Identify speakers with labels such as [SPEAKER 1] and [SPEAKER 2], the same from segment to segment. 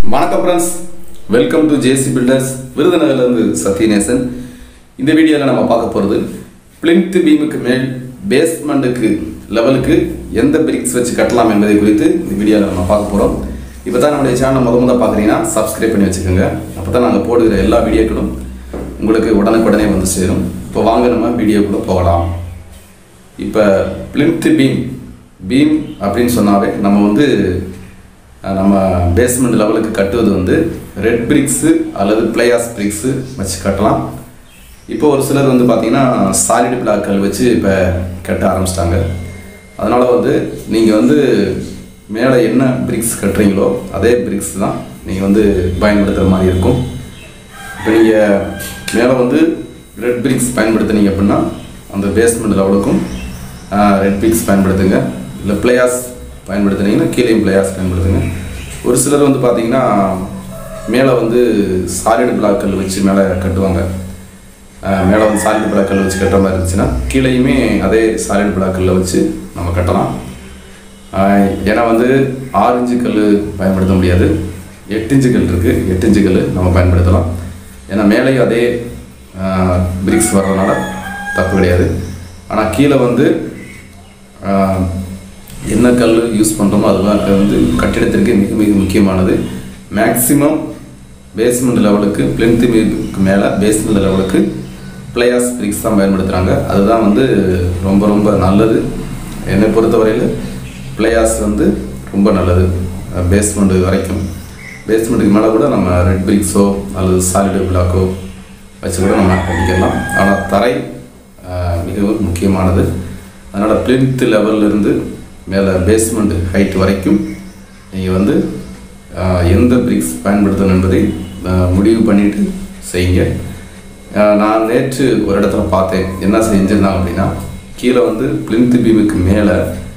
[SPEAKER 1] வணக்கம் friends welcome to JC builders விருதுநகர்லேருந்து சத்யநேசன் இந்த வீடியோவில் நம்ம பார்க்க போகிறது பிளின்த் பீமுக்கு மேல் பேஸ்மெண்ட்டுக்கு லெவலுக்கு எந்த பிரிக்ஸ் வச்சு கட்டலாம் என்பதை குறித்து இந்த வீடியோவில் நம்ம பார்க்க போகிறோம் இப்போ தான் நம்முடைய சேனல் முத முத பார்க்குறீங்கன்னா சப்ஸ்கிரைப் பண்ணி வச்சுக்கோங்க அப்போ தான் நாங்கள் போடுகிற எல்லா வீடியோக்களும் உங்களுக்கு உடனுக்குடனே வந்து சேரும் இப்போ வாங்க நம்ம வீடியோக்குள்ளே போகலாம் இப்போ பிளிம்த் பீம் பீம் அப்படின்னு சொன்னாவே நம்ம வந்து அஹ், நம்ம பேஸ்மெண்ட் லெவலுக்கு கட்டுவது வந்து ரெட் பிரிக்ஸு அல்லது பிளேயாஸ் பிரிக்ஸு வச்சு கட்டலாம் இப்போ ஒரு சிலர் வந்து பார்த்தீங்கன்னா சாலிட் பிளாக்கள் வச்சு இப்போ கட்ட ஆரம்பிச்சிட்டாங்க அதனால் வந்து நீங்கள் வந்து மேலே என்ன பிரிக்ஸ் கட்டுறீங்களோ அதே பிரிக்ஸ் தான் நீங்கள் வந்து பயன்படுத்துகிற மாதிரி இருக்கும் இப்போ நீங்கள் மேலே வந்து ரெட் பிரிக்ஸ் பயன்படுத்துனீங்க அப்படின்னா அந்த பேஸ்மெண்ட் லெவலுக்கும் ரெட் பிரிக்ஸ் பயன்படுத்துங்க இல்லை பிளேயாஸ் பயன்படுத்துனீங்கன்னா கீழேயும் பிளேயாஸ் பயன்படுத்துங்க ஒரு சிலர் வந்து பார்த்தீங்கன்னா மேலே வந்து சாலிட் பிளாக்கள் வச்சு மேலே கட்டுவாங்க ஆஹ் மேலே வந்து சாலிட் பிளாக்கள் வச்சு கட்டுற மாதிரி இருந்துச்சுன்னா கீழேயுமே அதே சாலிட் பிளாக்களில் வச்சு நம்ம கட்டலாம் ஆஹ் ஏன்னா வந்து ஆறு இன்ச்சு கல் பயன்படுத்த முடியாது எட்டு இன்ச்சு கல் இருக்குது எட்டு இன்ச்சு கல் நம்ம பயன்படுத்தலாம் ஏன்னா மேலேயும் அதே பிரிக்ஸ் வர்றதுனால தப்பு கிடையாது ஆனால் கீழே வந்து ஆஹ், என்ன கல் யூஸ் பண்ணுறோமோ அதுதான் அது வந்து கட்டிடத்திற்கு மிக மிக முக்கியமானது மேக்ஸிமம் பேஸ்மெண்ட் லெவலுக்கு பிளென்த் மீதுக்கு மேலே பேஸ்மெண்ட் லெவலுக்கு பிளேயாஸ் பிரிக்ஸ் தான் பயன்படுத்துகிறாங்க அதுதான் வந்து ரொம்ப ரொம்ப நல்லது என்னை பொறுத்தவரையில் பிளேயாஸ் வந்து ரொம்ப நல்லது பேஸ்மெண்ட் வரைக்கும் பேஸ்மெண்ட்டுக்கு மேலே கூட நம்ம ரெட் பிரிக்ஸோ அல்லது சாலிட் பிளாக்கோ வச்சு கூட நம்ம அடிக்கலாம் ஆனால் தரை ஆஹ், மிகவும் முக்கியமானது அதனால் பிளின்த் லெவல்லேருந்து மேலே பேஸ்மெண்ட் ஹைட் வரைக்கும் நீங்கள் வந்து ஆஹ், எந்த பிரிக்ஸ் பயன்படுத்தணும் என்பதை ஆஹ், முடிவு பண்ணிட்டு செய்யுங்க ஆஹ், நான் நேற்று ஒரு இடத்துல பார்த்தேன் என்ன செஞ்சிருந்தாங்க அப்படின்னா கீழே வந்து பிளின்த் பீமுக்கு மேலே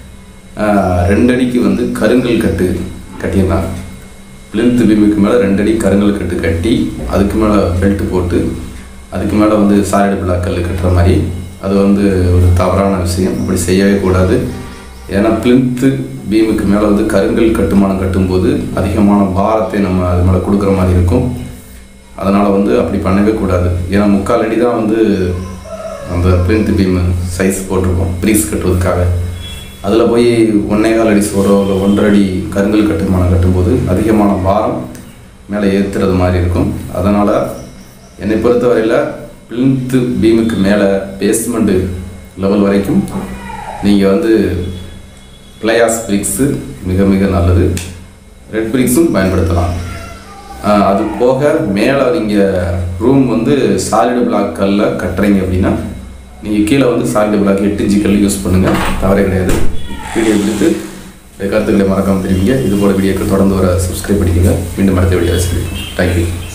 [SPEAKER 1] ரெண்டு அடிக்கு வந்து கருங்கல் கட்டு கட்டியிருந்தாங்க பிளின்த் பீமுக்கு மேலே ரெண்டு அடி கருங்கல் கட்டு கட்டி அதுக்கு மேலே பெல்ட் போட்டு அதுக்கு மேலே வந்து சாலிட் பிளாக் கல் கட்டுற மாதிரி அது வந்து ஒரு தவறான விஷயம் அப்படி செய்யவே கூடாது ஏன்னா பிளின்த்து பீமுக்கு மேலே வந்து கருங்கல் கட்டுமானம் கட்டும்போது அதிகமான பாரத்தை நம்ம அது மேலே கொடுக்குற மாதிரி இருக்கும் அதனால் வந்து அப்படி பண்ணவே கூடாது ஏன்னா முக்கால் அடி தான் வந்து அந்த பிளின்த் பீம் சைஸ் போட்டிருக்கோம் ப்ரீஸ் கட்டுவதற்காக அதில் போய் ஒன்னே கால் அடி சோறோ இல்லை ஒன்றரை அடி கருங்கல் கட்டுமானம் கட்டும்போது அதிகமான பாரம் மேலே ஏற்றுறது மாதிரி இருக்கும் அதனால் என்னை பொறுத்தவரையில் பிளின்த்து பீமுக்கு மேலே பேஸ்மெண்ட்டு லெவல் வரைக்கும் நீங்கள் வந்து பிளேயாஸ் பிரிக்ஸு மிக மிக நல்லது ரெட் பிரிக்ஸும் பயன்படுத்தலாம் ஆஹ் அது போக மேலே நீங்கள் ரூம் வந்து சாலிட் பிளாக் கல்ல கட்டுறீங்க அப்படின்னா நீங்கள் கீழே வந்து சாலிட் பிளாக் எட்டு இன்ச்சு கல் யூஸ் பண்ணுங்கள் தவறே கிடையாது வீடியோ பிடித்து கருத்துக்களை மறக்காமல் தெரிவிங்க இது போல வீடியோக்கள் தொடர்ந்து வர சப்ஸ்கிரைப் பண்ணிக்கோங்க மீண்டும் அடுத்த வீடியோ சந்திப்போம் தேங்க்யூ